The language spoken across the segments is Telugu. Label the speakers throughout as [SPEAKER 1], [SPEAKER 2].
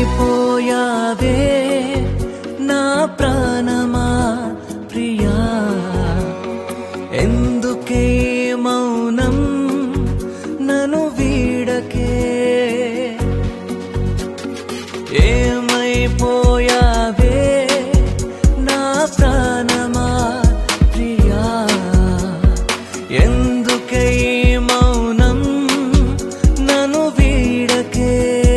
[SPEAKER 1] ఏమైపోయావే నా ప్రాణమా ప్రియా ఎందుకే మౌనం నన్ను వీడకే ఏమైపోయావే నా ప్రాణమా ప్రియా ఎందుకై మౌనం నన్ను వీడకే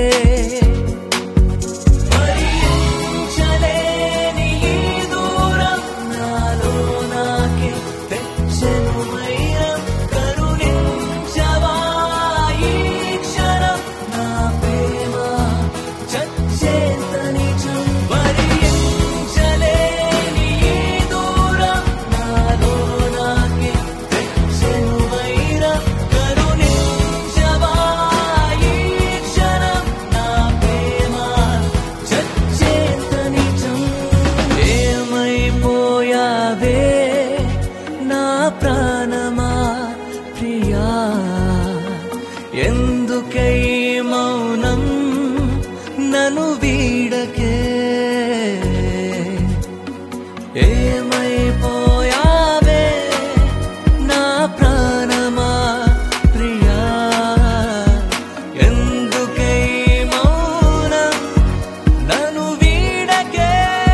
[SPEAKER 1] భరించలేని ఈ దూరం నాలో నాకే తెచ్చెను వైరం కరుణించవా ఈ క్షణం నా ప్రేమ చచ్చేంత నిజం భరించలేని ఈ దూరం నాలో నాకే తెచ్చెను వైరం కరుణించవా ఈ క్షణం నా ప్రేమ చచ్చేంత నిజం ఏమైపోయావే నా ప్రాణమా ప్రియా ఎందుకై మౌనం నన్ను వీడకే ఏమైపోయావే నా ప్రాణమా ప్రియా ఎందుకై మౌనం నన్ను వీడకే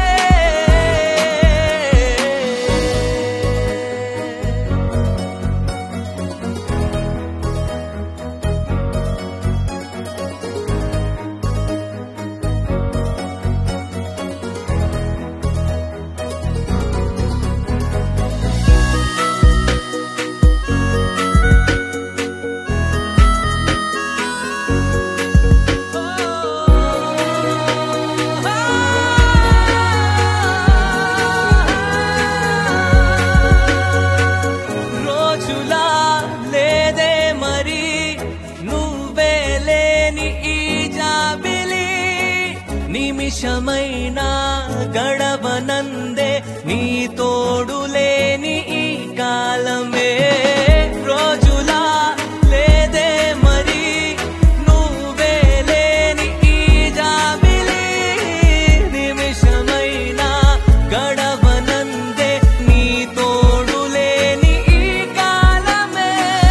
[SPEAKER 1] రోజులా లేదే మరి నువ్వే లేని ఈ జాబిలి నిమిషమైనా గడవనందే నీ తోడు లేని ఈ కాలమే రోజులా లేదే మరి నువ్వే లేని ఈ జాబిలి నిమిషమైనా గడవనందే నీ తోడు లేని ఈ కాలమే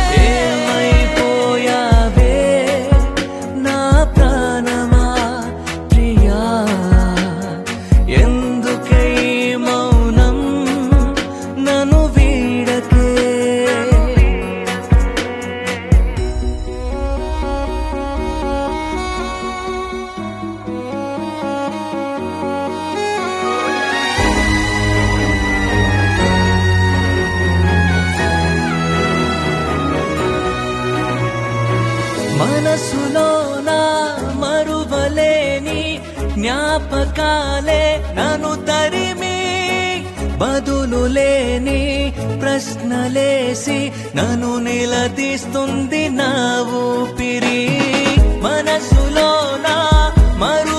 [SPEAKER 1] ఏమైపోయావే నా ప్రాణమా ప్రియా ఎందుకై మౌనం నన్ను వీడకే మనసులో నా మరువలేని జ్ఞాపకాలే నన్ను తరిమి బదులు లేని ప్రశ్నలేసి నన్ను నిలదీస్తుంది నా ఊపిరి మనసులో నా మరు